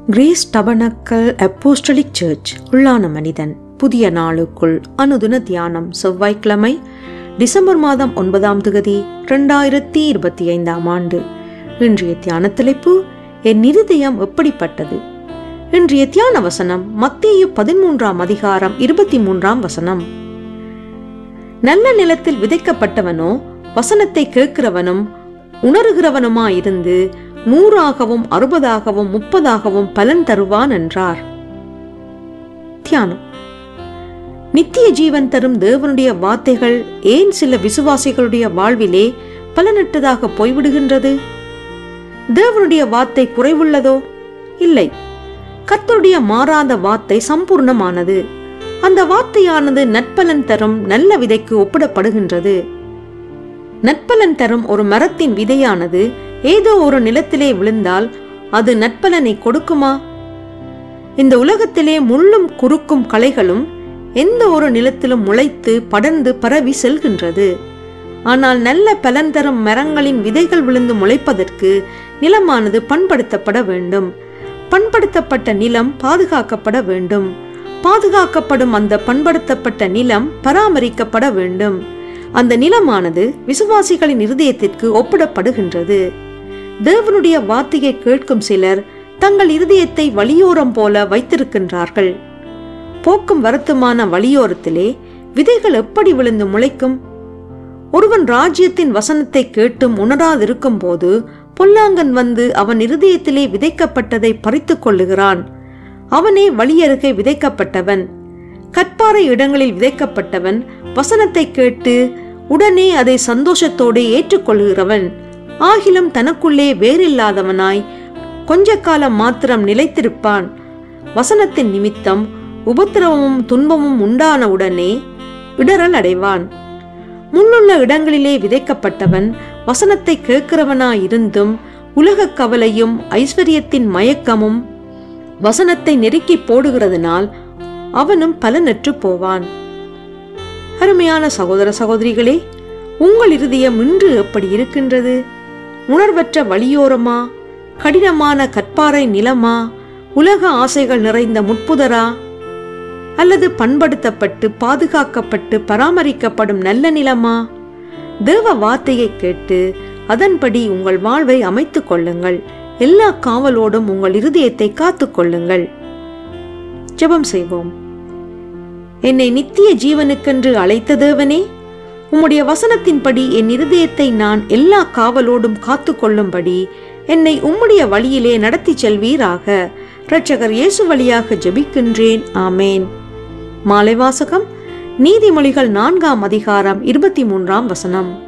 grace tabernacle apostolic search உள்ளான மனிதன் புதிய நாளுக்குள் அனுதின தியானம் செவ்வாய்க்கிழமை டிசம்பர் மாதம் ஒன்பதாம் தேதி ரெண்டாயிரத்தி இருபத்தி ஐந்தாம் ஆண்டு இன்றைய தியான தலைப்பு என் இருதயம் எப்படிப்பட்டது இன்றைய தியான வசனம் மத்தேயு பதிமூன்றாம் அதிகாரம் இருபத்தி மூன்றாம் வசனம் நல்ல நிலத்தில் விதைக்கப்பட்டவனோ வசனத்தை கேட்கிறவனும் உணர்கிறவனுமாயிருந்து நூறாகவும் அறுபதாகவும் முப்பதாகவும் பலன் தருவான் என்றார் தியானம் நித்திய ஜீவன் தரும் தேவனுடைய வார்த்தைகள் ஏன் சில விசுவாசிகளுடைய வாழ்விலே பலனற்றதாக போய்விடுகின்றது தேவனுடைய வார்த்தை குறைவுள்ளதோ இல்லை கர்த்தருடைய மாறாத வார்த்தை சம்பூர்ணமானது அந்த வார்த்தையானது நற்பலன் தரும் நல்ல விதைக்கு ஒப்பிடப்படுகின்றது நற்பலன் தரும் ஒரு மரத்தின் விதையானது ஏதோ ஒரு நிலத்திலே விழுந்தால் அது நற்பலனை கொடுக்குமா இந்த உலகத்திலே முள்ளும் குறுக்கும் களைகளும் எந்த ஒரு நிலத்திலும் முளைத்து படர்ந்து பரவி செல்கின்றது ஆனால் நல்ல பலன் தரும் மரங்களின் விதைகள் விழுந்து முளைப்பதற்கு நிலமானது பண்படுத்தப்பட வேண்டும் பண்படுத்தப்பட்ட நிலம் பாதுகாக்கப்பட வேண்டும் பாதுகாக்கப்படும் அந்த பண்படுத்தப்பட்ட நிலம் பராமரிக்கப்பட வேண்டும் அந்த நிலமானது விசுவாசிகளின் இருதயத்திற்கு ஒப்பிடப்படுகின்றது தேவனுடைய வார்த்தையை கேட்கும் சிலர் தங்கள் இருதயத்தை வழியோரம் போல வைத்திருக்கின்றார்கள் போக்கும் வருத்தமான வழியோரத்திலே விதைகள் எப்படி விழுந்து முளைக்கும் ஒருவன் ராஜ்யத்தின் வசனத்தை கேட்டும் உணராதிருக்கும் போது பொல்லாங்கன் வந்து அவன் இருதயத்திலே விதைக்கப்பட்டதை பறித்து கொள்ளுகிறான் அவனே வழியருகே விதைக்கப்பட்டவன் கற்பாறை இடங்களில் விதைக்கப்பட்டவன் வசனத்தை கேட்டு உடனே அதை சந்தோஷத்தோடு ஏற்றுக்கொள்கிறவன் ஆகிலும் தனக்குள்ளே வேறில்லாதவனாய் கொஞ்ச காலம் மாத்திரம் நிலைத்திருப்பான் வசனத்தின் நிமித்தம் உபத்திரவமும் துன்பமும் உண்டான உடனே இடரல் அடைவான் முன்னுள்ள இடங்களிலே விதைக்கப்பட்டவன் வசனத்தை கேட்கிறவனாயிருந்தும் உலக கவலையும் ஐஸ்வர்யத்தின் மயக்கமும் வசனத்தை நெருக்கி போடுகிறதுனால் அவனும் பலனற்று போவான் அருமையான சகோதர சகோதரிகளே உங்கள் இருதயம் இன்று எப்படி இருக்கின்றது உணர்வற்ற வழியோரமா கடினமான கற்பாறை நிலமா உலக ஆசைகள் நிறைந்த முட்புதரா அல்லது பண்படுத்தப்பட்டு பாதுகாக்கப்பட்டு பராமரிக்கப்படும் நல்ல நிலமா தேவ வார்த்தையை கேட்டு அதன்படி உங்கள் வாழ்வை அமைத்துக் கொள்ளுங்கள் எல்லா காவலோடும் உங்கள் இருதயத்தை காத்துக் கொள்ளுங்கள் ஜெபம் செய்வோம் என்னை நித்திய ஜீவனுக்கென்று அழைத்த தேவனே உம்முடைய வசனத்தின்படி என் இருதயத்தை நான் எல்லா காவலோடும் காத்து கொள்ளும்படி என்னை உம்முடைய வழியிலே நடத்தி செல்வீராக இரட்சகர் இயேசு வழியாக ஜெபிக்கின்றேன் ஆமேன் மாலை வாசகம் நீதிமொழிகள் நான்காம் அதிகாரம் இருபத்தி மூன்றாம் வசனம்